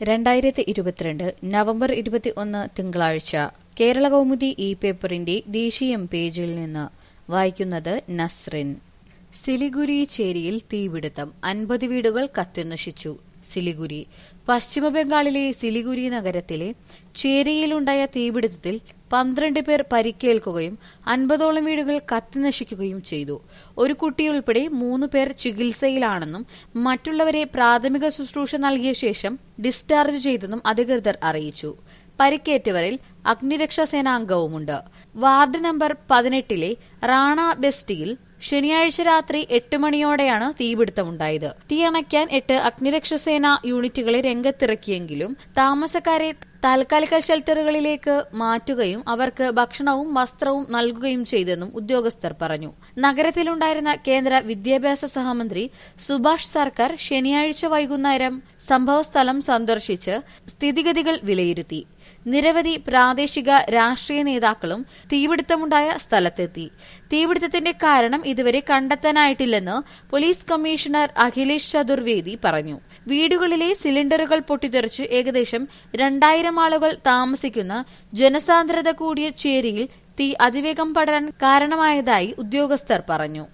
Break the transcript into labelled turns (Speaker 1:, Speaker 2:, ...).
Speaker 1: രണ്ടായിരത്തി ഇരുപത്തിരണ്ട് നവംബർ ഇരുപത്തി ഒന്ന് തിങ്കളാഴ്ച കേരള കൗമുദി ഇ പേപ്പറിന്റെ ദേശീയം പേജിൽ നിന്ന് വായിക്കുന്നത് നസ്രിൻ സിലിഗുരി ചേരിയിൽ തീപിടുത്തം അൻപത് വീടുകൾ കത്തിനശിച്ചു സിലിഗുരി പശ്ചിമബംഗാളിലെ സിലിഗുരി നഗരത്തിലെ ചേരിയിലുണ്ടായ തീപിടുത്തത്തിൽ പന്ത്രണ്ട് പേർ പരിക്കേൽക്കുകയും അൻപതോളം വീടുകൾ കത്തിനശിക്കുകയും ചെയ്തു ഒരു കുട്ടിയുൾപ്പെടെ മൂന്ന് പേർ ചികിത്സയിലാണെന്നും മറ്റുള്ളവരെ പ്രാഥമിക ശുശ്രൂഷ നൽകിയ ശേഷം ഡിസ്ചാർജ് ചെയ്തെന്നും അധികൃതർ അറിയിച്ചു പരിക്കേറ്റവരിൽ അഗ്നിരക്ഷാ സേനാംഗവുമുണ്ട് വാർഡ് നമ്പർ പതിനെട്ടിലെ റാണ ബെസ്റ്റിയിൽ ശനിയാഴ്ച രാത്രി എട്ട് മണിയോടെയാണ് തീപിടുത്തമുണ്ടായത് തീ അണയ്ക്കാൻ എട്ട് അഗ്നിരക്ഷാസേന യൂണിറ്റുകളെ രംഗത്തിറക്കിയെങ്കിലും താമസക്കാരെ താൽക്കാലിക ഷെൽട്ടറുകളിലേക്ക് മാറ്റുകയും അവർക്ക് ഭക്ഷണവും വസ്ത്രവും നൽകുകയും ചെയ്തെന്നും ഉദ്യോഗസ്ഥർ പറഞ്ഞു നഗരത്തിലുണ്ടായിരുന്ന കേന്ദ്ര വിദ്യാഭ്യാസ സഹമന്ത്രി സുഭാഷ് സർക്കാർ ശനിയാഴ്ച വൈകുന്നേരം സംഭവസ്ഥലം സന്ദർശിച്ച് സ്ഥിതിഗതികൾ വിലയിരുത്തി നിരവധി പ്രാദേശിക രാഷ്ട്രീയ നേതാക്കളും തീപിടുത്തമുണ്ടായ സ്ഥലത്തെത്തി തീപിടുത്തത്തിന്റെ കാരണം ഇതുവരെ കണ്ടെത്താനായിട്ടില്ലെന്ന് പോലീസ് കമ്മീഷണർ അഖിലേഷ് ചതുർവേദി പറഞ്ഞു വീടുകളിലെ സിലിണ്ടറുകൾ പൊട്ടിത്തെറിച്ച് ഏകദേശം രണ്ടായിരം ആളുകൾ താമസിക്കുന്ന ജനസാന്ദ്രത കൂടിയ ചേരിയിൽ തീ അതിവേഗം പടരാൻ കാരണമായതായി ഉദ്യോഗസ്ഥർ പറഞ്ഞു